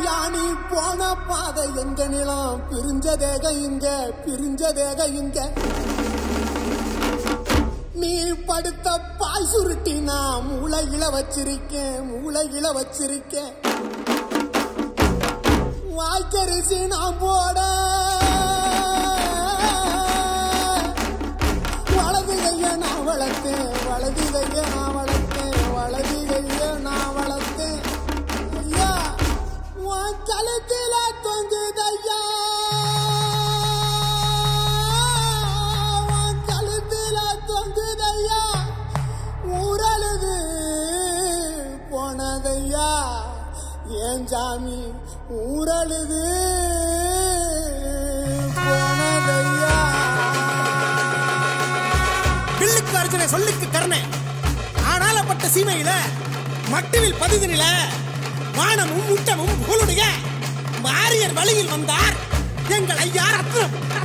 ஐயா நீ போன பாதை எங்க நிலம் பிரிஞ்சதேக இங்க பிரிஞ்சதேக இங்க நீ படுத்த பாய் சுருட்டி நான் மூளையில வச்சிருக்கேன் மூளையில வச்சிருக்கேன் வாய்க்கரிசி நான் போட வலது கைய நான் வளர்த்தேன் வலது கைய நான் வளர்த்தேன் வலது கைய நான் வளர்த்தேன் ஐயா உன் கழுத்தில தொங்குதையா உன் கழுத்தில தொங்குதையா ஊரழுது போனதையா ஏன் சாமி ஊரழுது போனதையா வில்லுக்கு அர்ஜுனை சொல்லுக்கு கருணை ஆனாலப்பட்ட சீமையில மட்டுவில் பதிதனில வானமும் முட்டமும் புகழுடைய மாரியர் வழியில் வந்தார் எங்கள் ஐயா ரத்னம்